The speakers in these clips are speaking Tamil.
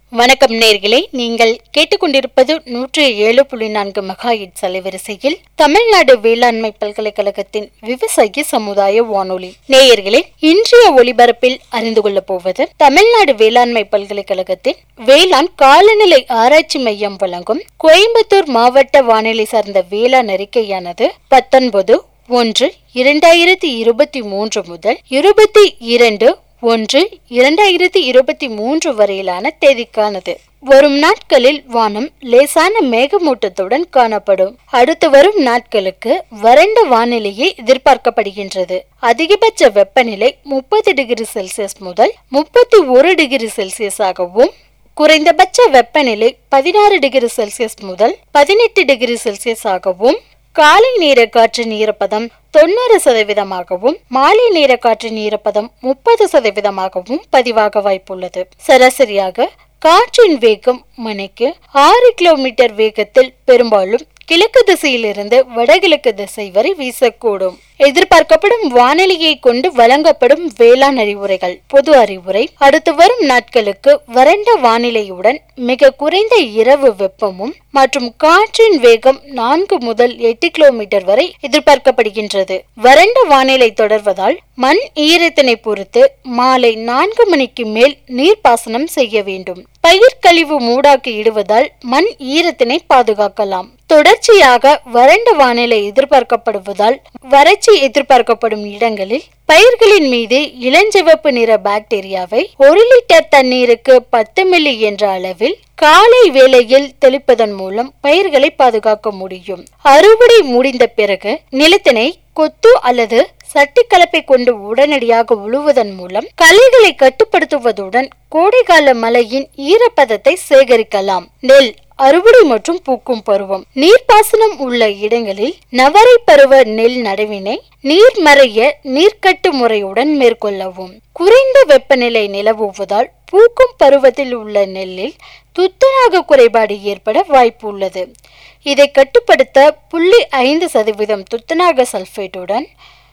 வணக்கம் நேர்களே நீங்கள் கேட்டுக்கொண்டிருப்பது நூற்றி ஏழு புள்ளி நான்கு மெகா இட்ஸ் அலைவரிசையில் தமிழ்நாடு வேளாண்மை பல்கலைக்கழகத்தின் விவசாய சமுதாய வானொலி நேயர்களே இன்றைய ஒலிபரப்பில் அறிந்து கொள்ளப் போவது தமிழ்நாடு வேளாண்மை பல்கலைக்கழகத்தின் வேளாண் காலநிலை ஆராய்ச்சி மையம் வழங்கும் கோயம்புத்தூர் மாவட்ட வானிலை சார்ந்த வேளாண் அறிக்கையானது பத்தொன்பது ஒன்று இரண்டாயிரத்தி இருபத்தி மூன்று முதல் இருபத்தி இரண்டு ஒன்று இரண்டாயிரத்தி இருபத்தி மூன்று வரையிலான தேதிக்கானது வரும் நாட்களில் வானம் லேசான மேகமூட்டத்துடன் காணப்படும் அடுத்து வரும் நாட்களுக்கு வறண்ட வானிலையே எதிர்பார்க்கப்படுகின்றது அதிகபட்ச வெப்பநிலை முப்பது டிகிரி செல்சியஸ் முதல் முப்பத்தி ஒரு டிகிரி செல்சியஸாகவும் குறைந்தபட்ச வெப்பநிலை பதினாறு டிகிரி செல்சியஸ் முதல் பதினெட்டு டிகிரி செல்சியஸ் ஆகவும் காலை நேர காற்றின் ஈரப்பதம் தொண்ணூறு சதவீதமாகவும் மாலை நேர காற்றின் ஈரப்பதம் முப்பது சதவீதமாகவும் பதிவாக வாய்ப்புள்ளது சராசரியாக காற்றின் வேகம் மணிக்கு ஆறு கிலோமீட்டர் வேகத்தில் பெரும்பாலும் கிழக்கு திசையிலிருந்து வடகிழக்கு திசை வரை வீசக்கூடும் எதிர்பார்க்கப்படும் வானிலையை கொண்டு வழங்கப்படும் வேளாண் அறிவுரைகள் பொது அறிவுரை அடுத்து வரும் நாட்களுக்கு வறண்ட வானிலையுடன் மிக குறைந்த இரவு வெப்பமும் மற்றும் காற்றின் வேகம் நான்கு முதல் எட்டு கிலோமீட்டர் வரை எதிர்பார்க்கப்படுகின்றது வறண்ட வானிலை தொடர்வதால் மண் ஈரத்தினை பொறுத்து மாலை நான்கு மணிக்கு மேல் நீர்ப்பாசனம் செய்ய வேண்டும் பயிர் கழிவு மூடாக்கி இடுவதால் மண் ஈரத்தினை பாதுகாக்கலாம் தொடர்ச்சியாக வறண்ட வானிலை எதிர்பார்க்கப்படுவதால் வறட்சி எதிர்பார்க்கப்படும் இடங்களில் பயிர்களின் மீது இளஞ்சிவப்பு நிற பாக்டீரியாவை ஒரு லிட்டர் தண்ணீருக்கு பத்து மில்லி என்ற அளவில் காலை வேளையில் தெளிப்பதன் மூலம் பயிர்களை பாதுகாக்க முடியும் அறுவடை முடிந்த பிறகு நிலத்தினை கொத்து அல்லது சட்டி கலப்பை கொண்டு உடனடியாக உழுவதன் மூலம் களைகளை கட்டுப்படுத்துவதுடன் கோடைகால மழையின் ஈரப்பதத்தை சேகரிக்கலாம் நெல் அறுவடை மற்றும் பூக்கும் பருவம் நீர்ப்பாசனம் உள்ள இடங்களில் நவரை பருவ நெல் நடவினை நீர் மறைய நீர்க்கட்டு முறையுடன் மேற்கொள்ளவும் குறைந்த வெப்பநிலை நிலவுவதால் பூக்கும் பருவத்தில் உள்ள நெல்லில் துத்தநாக குறைபாடு ஏற்பட வாய்ப்பு உள்ளது இதை கட்டுப்படுத்த புள்ளி ஐந்து சதவீதம் துத்தநாக சல்பேட்டுடன்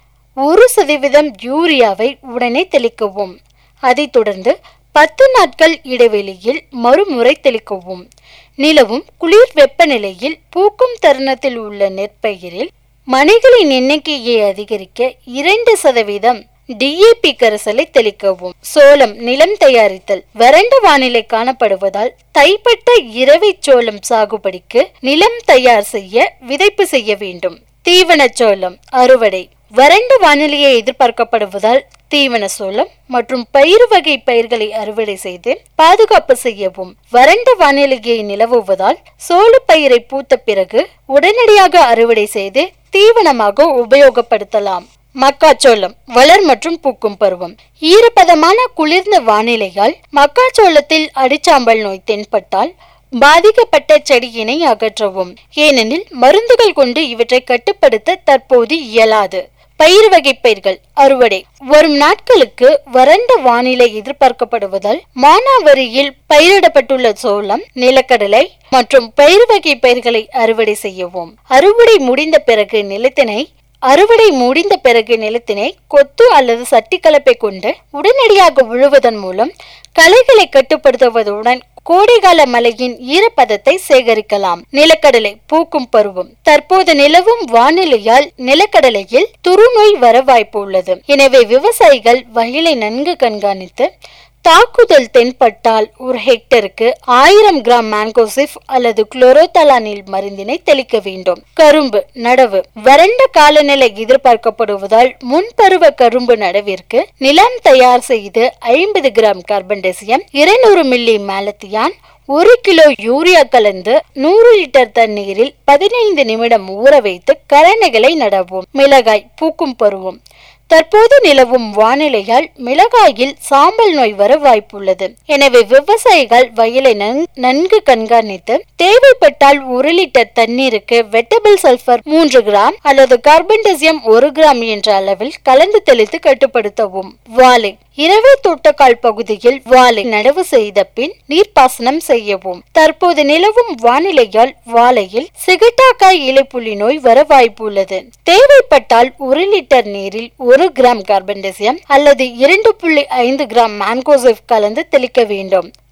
ஒரு சதவீதம் யூரியாவை உடனே தெளிக்கவும் அதைத் தொடர்ந்து பத்து நாட்கள் இடைவெளியில் மறுமுறை தெளிக்கவும் நிலவும் குளிர் வெப்பநிலையில் பூக்கும் தருணத்தில் உள்ள நெற்பயிரில் மணிகளின் எண்ணிக்கையை அதிகரிக்க இரண்டு சதவீதம் டிஏபி கரைசலை தெளிக்கவும் சோளம் நிலம் தயாரித்தல் வறண்ட வானிலை காணப்படுவதால் தைப்பட்ட இரவை சோளம் சாகுபடிக்கு நிலம் தயார் செய்ய விதைப்பு செய்ய வேண்டும் தீவன சோளம் அறுவடை வறண்ட வானிலையை எதிர்பார்க்கப்படுவதால் தீவன சோளம் மற்றும் பயிர் வகை பயிர்களை அறுவடை செய்து பாதுகாப்பு செய்யவும் வறண்ட வானிலையை நிலவுவதால் சோள பயிரை பூத்த பிறகு உடனடியாக அறுவடை செய்து தீவனமாக உபயோகப்படுத்தலாம் மக்காச்சோளம் வளர் மற்றும் பூக்கும் பருவம் ஈரப்பதமான குளிர்ந்த வானிலையால் மக்காச்சோளத்தில் அடிச்சாம்பல் நோய் தென்பட்டால் பாதிக்கப்பட்ட செடியினை அகற்றவும் ஏனெனில் மருந்துகள் கொண்டு இவற்றை கட்டுப்படுத்த தற்போது இயலாது பயிர் வகை பயிர்கள் அறுவடை வரும் நாட்களுக்கு வறண்ட வானிலை எதிர்பார்க்கப்படுவதால் மானாவரியில் பயிரிடப்பட்டுள்ள சோளம் நிலக்கடலை மற்றும் பயிர் வகை பயிர்களை அறுவடை செய்யவும் அறுவடை முடிந்த பிறகு நிலத்தினை அறுவடை முடிந்த பிறகு நிலத்தினை கொத்து அல்லது சட்டி கலப்பை கொண்டு உடனடியாக உழுவதன் மூலம் களைகளை கட்டுப்படுத்துவதுடன் கோடைகால மழையின் ஈரப்பதத்தை சேகரிக்கலாம் நிலக்கடலை பூக்கும் பருவம் தற்போது நிலவும் வானிலையால் நிலக்கடலையில் துருநோய் வர வாய்ப்பு உள்ளது எனவே விவசாயிகள் வயலை நன்கு கண்காணித்து தாக்குதல் தென்பட்டால் ஒரு ஹெக்டருக்கு ஆயிரம் கிராம் மேங்கோசிப் அல்லது குளோரோதலானில் மருந்தினை தெளிக்க வேண்டும் கரும்பு நடவு வறண்ட காலநிலை எதிர்பார்க்கப்படுவதால் முன்பருவ கரும்பு நடவிற்கு நிலம் தயார் செய்து ஐம்பது கிராம் கார்பன் டெசியம் இருநூறு மில்லி மேலத்தியான் ஒரு கிலோ யூரியா கலந்து நூறு லிட்டர் தண்ணீரில் பதினைந்து நிமிடம் ஊற வைத்து கரணைகளை நடவும் மிளகாய் பூக்கும் பருவம் தற்போது நிலவும் வானிலையால் மிளகாயில் சாம்பல் நோய் வர வாய்ப்புள்ளது எனவே விவசாயிகள் வயலை நன்கு கண்காணித்து தேவைப்பட்டால் ஒரு லிட்டர் தண்ணீருக்கு வெட்டபிள் சல்பர் மூன்று கிராம் அல்லது கார்பன் டெசியம் ஒரு கிராம் என்ற அளவில் கலந்து தெளித்து கட்டுப்படுத்தவும் வாழை இரவே தோட்டக்கால் பகுதியில் வாழை நடவு செய்த பின் நீர்ப்பாசனம் செய்யவும் தற்போது நிலவும் வானிலையால் வாழையில் சிகட்டாக்காய் இலைப்புள்ளி நோய் வர வாய்ப்புள்ளது தேவைப்பட்டால் ஒரு லிட்டர் நீரில் ஒரு கிராம் கார்பன் டெசியம் அல்லது இரண்டு புள்ளி ஐந்து கிராம் மான்கோசிப் கலந்து தெளிக்க வேண்டும்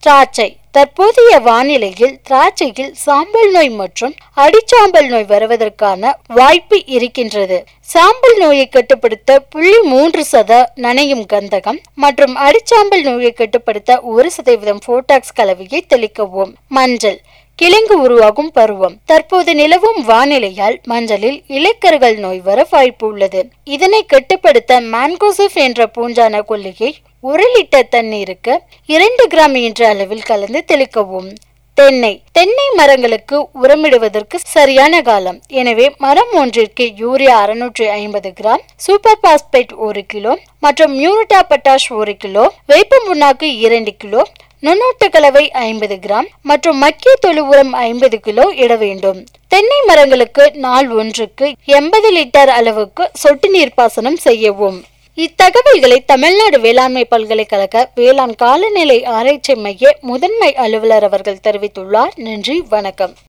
திராட்சை தற்போதைய வானிலையில் திராட்சையில் சாம்பல் நோய் மற்றும் அடிச்சாம்பல் நோய் வருவதற்கான வாய்ப்பு இருக்கின்றது சாம்பல் நோயை கட்டுப்படுத்த புள்ளி மூன்று சத நனையும் கந்தகம் மற்றும் அடிச்சாம்பல் நோயை கட்டுப்படுத்த ஒரு சதவீதம் போட்டாக்ஸ் கலவையை தெளிக்கவும் மஞ்சள் கிழங்கு உருவாகும் பருவம் தற்போது நிலவும் வானிலையால் மஞ்சளில் இலைக்கருகள் நோய் வர வாய்ப்பு உள்ளது இதனை கட்டுப்படுத்த மான்கோசிப் என்ற பூஞ்சான கொல்லியை ஒரு லிட்டர் தண்ணீருக்கு இரண்டு கிராம் என்ற அளவில் கலந்து தெளிக்கவும் தென்னை தென்னை மரங்களுக்கு உரமிடுவதற்கு சரியான காலம் எனவே மரம் ஒன்றிற்கு யூரியா அறுநூற்றி ஐம்பது கிராம் சூப்பர் பாஸ்பேட் ஒரு கிலோ மற்றும் மியூரிட்டா பட்டாஷ் ஒரு கிலோ வேப்ப புண்ணாக்கு இரண்டு கிலோ நுண்ணூட்ட கலவை ஐம்பது கிராம் மற்றும் மக்கிய தொழு உரம் ஐம்பது கிலோ இட வேண்டும் தென்னை மரங்களுக்கு நாள் ஒன்றுக்கு எண்பது லிட்டர் அளவுக்கு சொட்டு நீர் பாசனம் செய்யவும் இத்தகவல்களை தமிழ்நாடு வேளாண்மை பல்கலைக்கழக வேளாண் காலநிலை ஆராய்ச்சி மைய முதன்மை அலுவலர் அவர்கள் தெரிவித்துள்ளார் நன்றி வணக்கம்